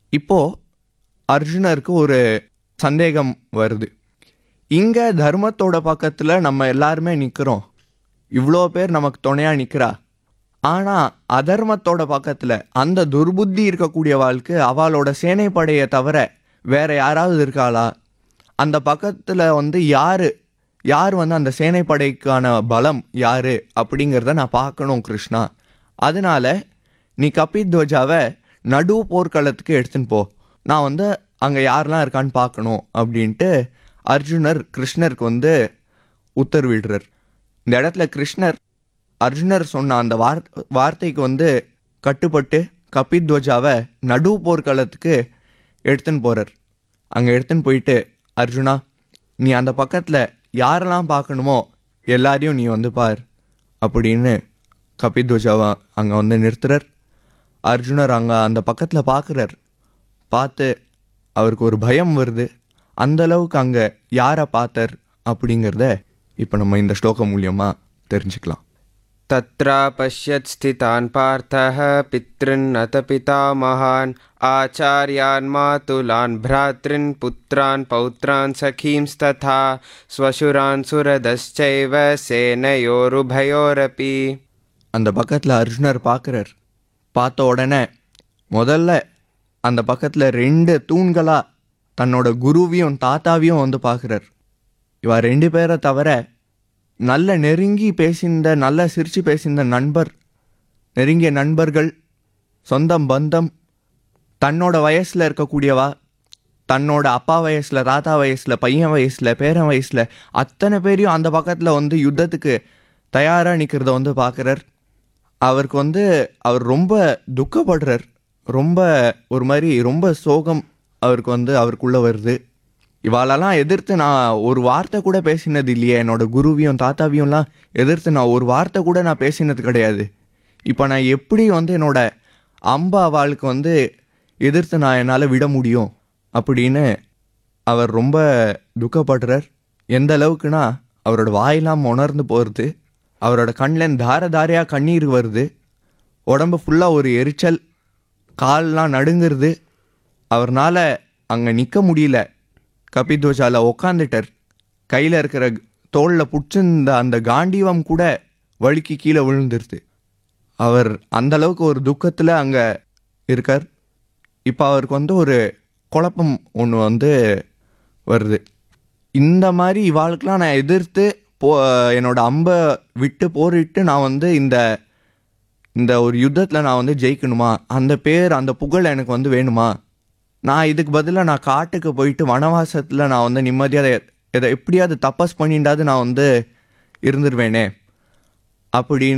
இப்போ அர்ஜுனருக்கு ஒரு சந்தேகம் வருது இங்க தர்மத்தோட பக்கத்துல நம்ம எல்லாருமே நிக்கிறோம் இவ்வளோ பேர் நமக்கு துணையா நிக்கிறா ஆனா அதர்மத்தோட பக்கத்துல அந்த துர்புத்தி இருக்கக்கூடிய வாழ்க்கை அவளோட சேனைப்படையை தவிர வேற யாராவது இருக்காளா அந்த பக்கத்துல வந்து யாரு யார் வந்து அந்த சேனைப்படைக்கான பலம் யாரு அப்படிங்கிறத நான் பார்க்கணும் கிருஷ்ணா அதனால நீ கபித்வஜாவை நடு போர்க்களத்துக்கு எடுத்துன்னு போ நான் வந்து அங்கே யாரெல்லாம் இருக்கான்னு பார்க்கணும் அப்படின்ட்டு அர்ஜுனர் கிருஷ்ணருக்கு வந்து உத்தரவிடுறார் இந்த இடத்துல கிருஷ்ணர் அர்ஜுனர் சொன்ன அந்த வார் வார்த்தைக்கு வந்து கட்டுப்பட்டு கபித்வஜாவை நடு போர்க்களத்துக்கு எடுத்துன்னு போகிறார் அங்கே எடுத்துன்னு போயிட்டு அர்ஜுனா நீ அந்த பக்கத்தில் யாரெல்லாம் பார்க்கணுமோ எல்லாரையும் நீ வந்து பார் அப்படின்னு கபித்வஜாவை அங்கே வந்து நிறுத்துறார் அர்ஜுனர் அங்கே அந்த பக்கத்தில் பார்க்குறார் பார்த்து அவருக்கு ஒரு பயம் வருது அந்த அளவுக்கு அங்கே யாரை பார்த்தார் அப்படிங்கிறத இப்போ நம்ம இந்த ஸ்லோகம் மூலியமாக தெரிஞ்சுக்கலாம் तत्रापश्यत् स्थितान् पार्थः पितॄन्नत पितामहान् आचार्यान् मातुलान् भ्रातॄन् पुत्रान् पौत्रान् सखींस्तथा स्वशुरान् सुरदश्चैव सेनयोरुभयोरपि அந்த பக்கத்தில் அர்ஜுனர் பார்க்குறார் பார்த்த உடனே முதல்ல அந்த பக்கத்தில் ரெண்டு தூண்களாக தன்னோட குருவையும் தாத்தாவையும் வந்து பார்க்குறார் இவ ரெண்டு பேரை தவிர நல்ல நெருங்கி பேசிந்த நல்ல சிரிச்சு பேசிந்த நண்பர் நெருங்கிய நண்பர்கள் சொந்தம் பந்தம் தன்னோட வயசில் இருக்கக்கூடியவா தன்னோட அப்பா வயசில் தாத்தா வயசில் பையன் வயசில் பேரன் வயசில் அத்தனை பேரையும் அந்த பக்கத்தில் வந்து யுத்தத்துக்கு தயாராக நிற்கிறத வந்து பார்க்குறார் அவருக்கு வந்து அவர் ரொம்ப துக்கப்படுறார் ரொம்ப ஒரு மாதிரி ரொம்ப சோகம் அவருக்கு வந்து அவருக்குள்ளே வருது இவாளெல்லாம் எதிர்த்து நான் ஒரு வார்த்தை கூட பேசினது இல்லையே என்னோட குருவையும் தாத்தாவையும்லாம் எதிர்த்து நான் ஒரு வார்த்தை கூட நான் பேசினது கிடையாது இப்போ நான் எப்படி வந்து என்னோட அம்பா அவளுக்கு வந்து எதிர்த்து நான் என்னால் விட முடியும் அப்படின்னு அவர் ரொம்ப துக்கப்படுறார் எந்த அளவுக்குனா அவரோட வாயெல்லாம் உணர்ந்து போகிறது அவரோட கண்ணில் தார தாரையாக கண்ணீர் வருது உடம்பு ஃபுல்லாக ஒரு எரிச்சல் கால்லாம் நடுங்குறது அவர்னால அங்கே நிற்க முடியல கபித்வஜால உக்காந்துட்டார் கையில் இருக்கிற தோளில் பிடிச்சிருந்த அந்த காண்டீவம் கூட வழுக்கி கீழே விழுந்துருது அவர் அந்த அளவுக்கு ஒரு துக்கத்தில் அங்கே இருக்கார் இப்போ அவருக்கு வந்து ஒரு குழப்பம் ஒன்று வந்து வருது இந்த மாதிரி இவாளுக்கெலாம் நான் எதிர்த்து போ என்னோட அம்பை விட்டு போரிட்டு நான் வந்து இந்த இந்த ஒரு யுத்தத்தில் நான் வந்து ஜெயிக்கணுமா அந்த பேர் அந்த புகழ் எனக்கு வந்து வேணுமா நான் இதுக்கு பதிலாக நான் காட்டுக்கு போயிட்டு வனவாசத்தில் நான் வந்து நிம்மதியாக எதை எப்படியாவது தப்பஸ் பண்ணிண்டாவது நான் வந்து இருந்துருவேனே அப்படின்னு